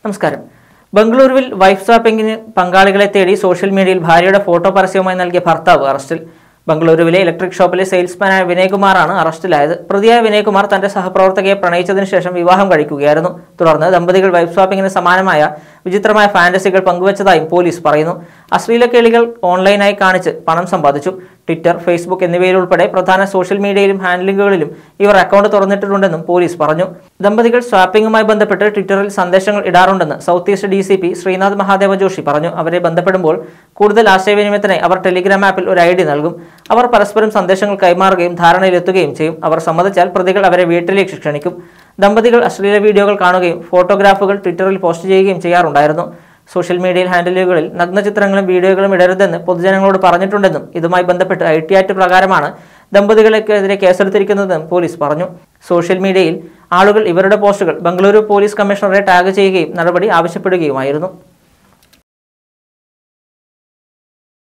നമസ്കാരം ബംഗളൂരുവിൽ വൈഫ് സ്വാപ്പിംഗിന് പങ്കാളികളെ തേടി സോഷ്യൽ മീഡിയയിൽ ഭാര്യയുടെ ഫോട്ടോ പരസ്യവുമായി നൽകിയ ഭർത്താവ് അറസ്റ്റിൽ ബംഗളൂരുവിലെ ഇലക്ട്രിക് ഷോപ്പിലെ സെയിൽസ്മാനായ വിനയകുമാറാണ് അറസ്റ്റിലായത് പ്രതിയായ വിനയകുമാർ തന്റെ സഹപ്രവർത്തകയെ പ്രണയിച്ചതിനു ശേഷം വിവാഹം കഴിക്കുകയായിരുന്നു തുടർന്ന് ദമ്പതികൾ വൈഫ് സ്വാപ്പിംഗിന് സമാനമായ വിചിത്രമായ ഫാന്റസികൾ പങ്കുവച്ചതായും പോലീസ് പറയുന്നു അശ്ലീല കേളികൾ ഓൺലൈനായി കാണിച്ച് പണം സമ്പാദിച്ചു ട്വിറ്റർ ഫേസ്ബുക്ക് എന്നിവയിലുൾപ്പെടെ പ്രധാന സോഷ്യൽ മീഡിയയിലും ഹാൻഡിലുകളിലും ഇവർ അക്കൗണ്ട് തുറന്നിട്ടുണ്ടെന്നും പോലീസ് പറഞ്ഞു ദമ്പതികൾ സ്വാപ്പിംഗുമായി ബന്ധപ്പെട്ട് ട്വിറ്ററിൽ സന്ദേശങ്ങൾ ഇടാറുണ്ടെന്ന് south east D C P Sreenath Mahadeva Joshi പറഞ്ഞു അവരെ ബന്ധപ്പെടുമ്പോൾ കൂടുതൽ ആശയവിനിമയത്തിനായി അവർ ടെലിഗ്രാം ആപ്പിൽ ഒരു ഐ ഡി നൽകും അവർ പരസ്പരം സന്ദേശങ്ങൾ കൈമാറുകയും ധാരണയിലെത്തുകയും ചെയ്യും അവർ സമ്മതിച്ചാൽ പ്രതികൾ അവരെ വീട്ടിലേക്ക് ക്ഷണിക്കും ദമ്പതികൾ അശ്ലീല വീഡിയോകൾ കാണുകയും ഫോട്ടോഗ്രാഫുകൾ ട്വിറ്ററിൽ പോസ്റ്റ് ചെയ്യുകയും ചെയ്യാറുണ്ടായിരുന്നു സോഷ്യൽ മീഡിയയിൽ ഹാൻഡിലുകളിൽ നഗ്നചിത്രങ്ങളും വീഡിയോകളും ഇടരുതെന്ന് പൊതുജനങ്ങളോട് പറഞ്ഞിട്ടുണ്ടെന്നും ഇതുമായി ബന്ധപ്പെട്ട് ഐ ടി ആക്ട് പ്രകാരമാണ് ദമ്പതികൾക്കെതിരെ കേസെടുത്തിരിക്കുന്നതെന്നും പോലീസ് പറഞ്ഞു സോഷ്യൽ മീഡിയയിൽ ആളുകൾ ഇവരുടെ പോസ്റ്റുകൾ ബംഗളൂരു പോലീസ് കമ്മീഷണറെ ടാഗ് ചെയ്യുകയും നടപടി ആവശ്യപ്പെടുകയുമായിരുന്നു